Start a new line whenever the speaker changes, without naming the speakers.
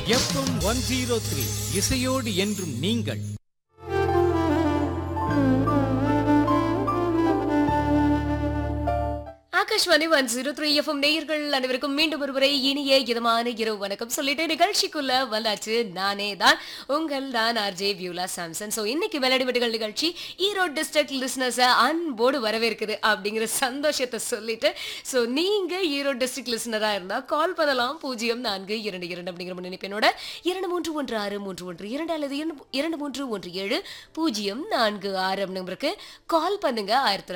FM one zero three இசையோடு என்றும் நீங்கள்
Akashvani one zero three FM நேயர்கள் அனைவருக்கும் மீண்டும் ஒருமுறை இனிய இதமான இரவு வணக்கம் சொல்லிட்டு நிகழ்ச்சிக்குள்ள வந்தாச்சு நானே தான் உங்கள் நான் ஆர்ஜே வியூலா சாம்சன் ஸோ இன்னைக்கு மெலடி வெட்டுகள் நிகழ்ச்சி ஈரோடு டிஸ்ட்ரிக்ட் லிஸ்னர்ஸை அன்போடு வரவேற்குது அப்படிங்கிற சந்தோஷத்தை சொல்லிட்டு ஸோ நீங்க ஈரோடு டிஸ்ட்ரிக்ட் லிஸ்னராக இருந்தால் கால் பண்ணலாம் பூஜ்ஜியம் நான்கு இரண்டு இரண்டு அப்படிங்கிற முன்னிணைப்பினோட இரண்டு மூன்று ஒன்று ஆறு மூன்று ஒன்று இரண்டு அல்லது இரண்டு இரண்டு மூன்று ஒன்று ஏழு பூஜ்ஜியம் நான்கு ஆறு நம்பருக்கு கால் பண்ணுங்க ஆயிரத்தி